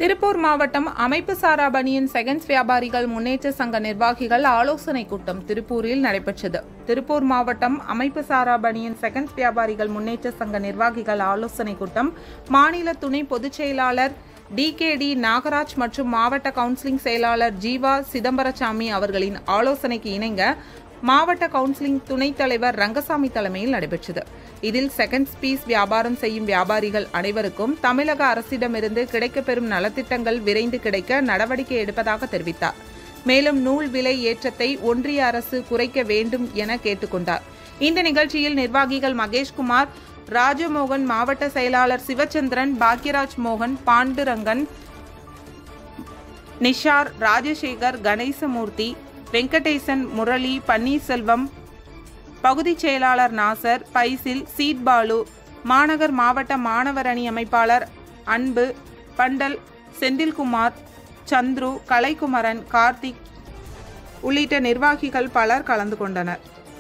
திருப்பூர் மாவட்டம் அமைப்பு சாரா பனியன் செகண்ட்ஸ் வியாபாரிகள் முன்னேற்ற சங்க நிர்வாகிகள் ஆலோசனை கூட்டம் திருப்பூரில் நடைபெற்றது திருப்பூர் மாவட்டம் அமைப்பு சாரா பனியன் செகண்ட்ஸ் வியாபாரிகள் முன்னேற்ற சங்க நிர்வாகிகள் ஆலோசனை கூட்டம் மாநில துணை பொதுச் செயலாளர் டிகேடி நாகராஜ் மற்றும் மாவட்ட கவுன்சிலிங் செயலாளர் ஜீவா சிதம்பரசாமி அவர்களின் ஆலோசனைக்கு இணங்க மாவட்ட கவுன்சிலிங் துணைத் தலைவர் ரங்கசாமி தலைமையில் நடைபெற்றது இதில் செகண்ட் பீஸ் வியாபாரம் செய்யும் வியாபாரிகள் அனைவருக்கும் தமிழக அரசிடமிருந்து கிடைக்கப்பெறும் நலத்திட்டங்கள் விரைந்து கிடைக்க நடவடிக்கை எடுப்பதாக தெரிவித்தார் மேலும் நூல் விலை ஏற்றத்தை ஒன்றிய அரசு குறைக்க வேண்டும் என கேட்டுக்கொண்டார் இந்த நிகழ்ச்சியில் நிர்வாகிகள் மகேஷ்குமார் ராஜமோகன் மாவட்ட செயலாளர் சிவச்சந்திரன் பாக்யராஜ் மோகன் பாண்டுரங்கன் நிஷார் ராஜசேகர் கணேசமூர்த்தி வெங்கடேசன் முரளி பன்னீர்செல்வம் பகுதிச் செயலாளர் நாசர் பைசில் சீட் பாலு மாநகர் மாவட்ட மாணவர் அணி அமைப்பாளர் அன்பு பண்டல் செந்தில்குமார் சந்துரு கலைக்குமரன் கார்த்திக் உள்ளிட்ட நிர்வாகிகள் பலர் கலந்து கொண்டனர்